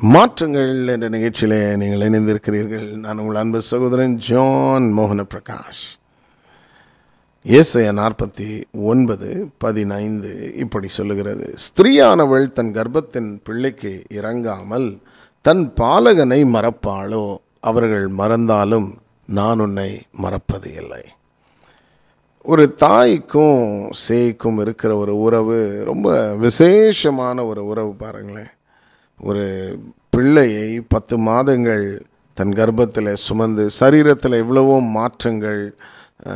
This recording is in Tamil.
மாற்றங்கள் என்ற நிகழ்ச்சியிலே நீங்கள் இணைந்திருக்கிறீர்கள் நான் உங்கள் அன்பு சகோதரன் ஜான் மோகன பிரகாஷ் ஏசைய நாற்பத்தி ஒன்பது பதினைந்து இப்படி சொல்லுகிறது ஸ்திரீயானவள் தன் கர்ப்பத்தின் பிள்ளைக்கு இறங்காமல் தன் பாலகனை மறப்பாளோ அவர்கள் மறந்தாலும் நான் உன்னை மறப்பது இல்லை ஒரு தாய்க்கும் சேய்க்கும் இருக்கிற ஒரு உறவு ரொம்ப விசேஷமான ஒரு உறவு பாருங்களேன் ஒரு பிள்ளையை பத்து மாதங்கள் தன் கர்ப்பத்தில் சுமந்து சரீரத்தில் எவ்வளவோ மாற்றங்கள்